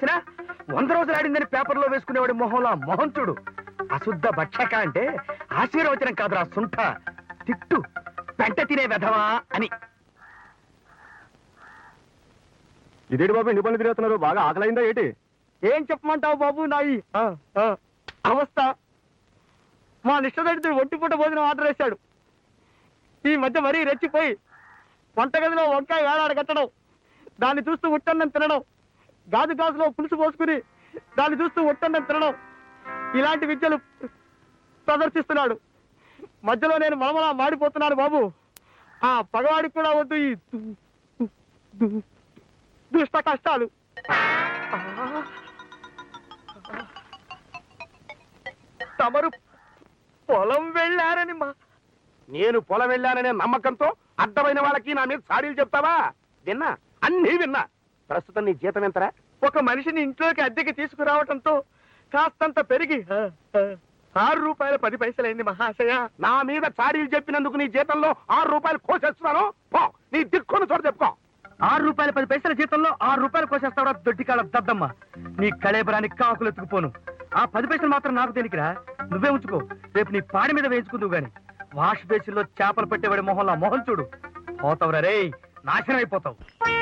తినా వంద రోజులు ఆడిందని పేపర్లో వేసుకునేవాడి మొహంలా మొహం చూడు అశుద్ధ భక్షక అంటే ఆశీర్వచనం కాదురా సుంఠ తిట్టు పెంట తినే వెధవా అని ఇదేంటి బాబు ఎన్ని పనులు తిరుగుతున్నారు బాగా ఆకలైందా ఏంటి ఏం చెప్పమంటావు బాబు నాయి ఆ, ఆ, అవస్థ మా నిష్టదడితుడు ఒంటిపూట భోజనం ఆర్డర్ వేశాడు ఈ మధ్య మరీ రెచ్చిపోయి వంటగదిలో వంకాయ వేలాడ కట్టడం దాన్ని చూస్తూ ఉట్టన్నం తినడం గాజు గాజులో పులుసు పోసుకుని దాన్ని చూస్తూ ఉట్టన్నం తినడం ఇలాంటి విద్యలు ప్రదర్శిస్తున్నాడు మధ్యలో నేను మలమలా మాడిపోతున్నాను బాబు ఆ పగవాడికి కూడా వద్దు ఈ దు- దు- దుష్ట కష్టాలు తమరు పొలం వెళ్ళారని మా నేను పొలం వెళ్ళాననే నమ్మకంతో అడ్డమైన వాళ్ళకి నా మీద సాడీలు చెప్తావా విన్నా అన్నీ విన్నా ప్రస్తుతం నీ జీతం ఎంతరా ఒక మనిషిని ఇంట్లోకి అద్దెకి తీసుకురావటంతో కాస్తంత పెరిగి ఆ, ఆ, ఆరు రూపాయల పది పైసలైంది మహాశయ నా మీద చాడీలు చెప్పినందుకు నీ జీతంలో ఆరు రూపాయలు కోసేస్తున్నాను పో నీ దిక్కును చోట చెప్పుకో ఆరు రూపాయల పది పైసల జీతంలో ఆరు రూపాయలు కోసేస్తావా దొడ్డికాల దద్దమ్మ నీ కళేబరానికి కాకులు ఎత్తుకుపోను ఆ పది పైసలు మాత్రం నాకు తెలియకరా నువ్వే ఉంచుకో రేపు నీ పాడి మీద వేయించుకుందువు గాని వాష్ బేసిన్లో చేపలు పెట్టేవాడి మొహంలో మొహం చూడు పోతావురా రేయ్ నాశనం అయిపోతావు